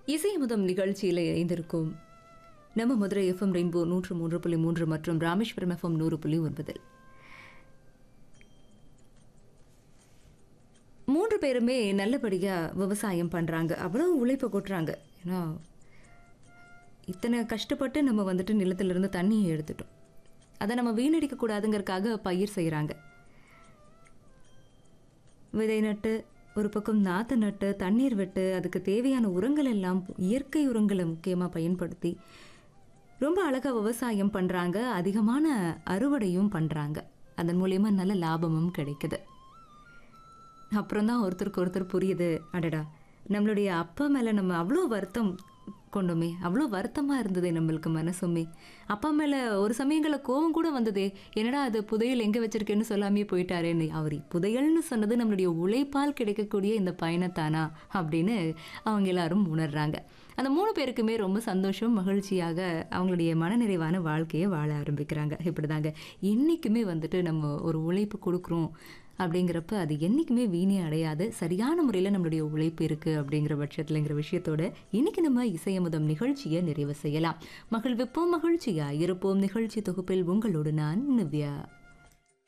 இசையமுதம் நிகழ்ச்சியில் இணைந்திருக்கும் நம்ம மதுரை எஃப்எம் ரெயின்போ நூற்று மூன்று புள்ளி மூன்று மற்றும் ராமேஸ்வரம் எஃப்எம் நூறு புள்ளி ஒன்பதில் மூன்று பேருமே நல்லபடியாக விவசாயம் பண்ணுறாங்க அவ்வளோ உழைப்பை கொட்டுறாங்க ஏன்னா இத்தனை கஷ்டப்பட்டு நம்ம வந்துட்டு நிலத்திலிருந்து தண்ணியை எடுத்துட்டோம் அதை நம்ம வீணடிக்க கூடாதுங்கிறதுக்காக பயிர் செய்கிறாங்க விதை நட்டு ஒரு பக்கம் நாற்று நட்டு தண்ணீர் விட்டு அதுக்கு தேவையான உரங்கள் எல்லாம் இயற்கை உரங்களை முக்கியமாக பயன்படுத்தி ரொம்ப அழகாக விவசாயம் பண்ணுறாங்க அதிகமான அறுவடையும் பண்ணுறாங்க அதன் மூலயமா நல்ல லாபமும் கிடைக்குது அப்புறம் தான் ஒருத்தருக்கு ஒருத்தர் புரியுது அடடா நம்மளுடைய அப்பா மேலே நம்ம அவ்வளோ வருத்தம் கொண்டோமே அவ்வளோ வருத்தமாக இருந்ததே நம்மளுக்கு மனசுமே அப்பா மேலே ஒரு சமயங்களில் கோவம் கூட வந்ததே என்னடா அது புதையல் எங்கே வச்சிருக்கேன்னு சொல்லாமே போயிட்டாரேன்னு அவர் புதையல்னு சொன்னது நம்மளுடைய உழைப்பால் கிடைக்கக்கூடிய இந்த பயணத்தானா அப்படின்னு அவங்க எல்லாரும் உணர்றாங்க அந்த மூணு பேருக்குமே ரொம்ப சந்தோஷம் மகிழ்ச்சியாக அவங்களுடைய மனநிறைவான வாழ்க்கையை வாழ ஆரம்பிக்கிறாங்க இப்படிதாங்க என்றைக்குமே வந்துட்டு நம்ம ஒரு உழைப்பு கொடுக்குறோம் அப்படிங்கிறப்ப அது என்றைக்குமே வீணே அடையாது சரியான முறையில் நம்மளுடைய உழைப்பு இருக்குது அப்படிங்கிற பட்சத்துலங்கிற விஷயத்தோட இன்னைக்கு நம்ம இசையமுதம் நிகழ்ச்சியை நிறைவு செய்யலாம் மகிழ்விப்போம் மகிழ்ச்சியா இருப்போம் நிகழ்ச்சி தொகுப்பில் உங்களோடு நான் நிவ்யா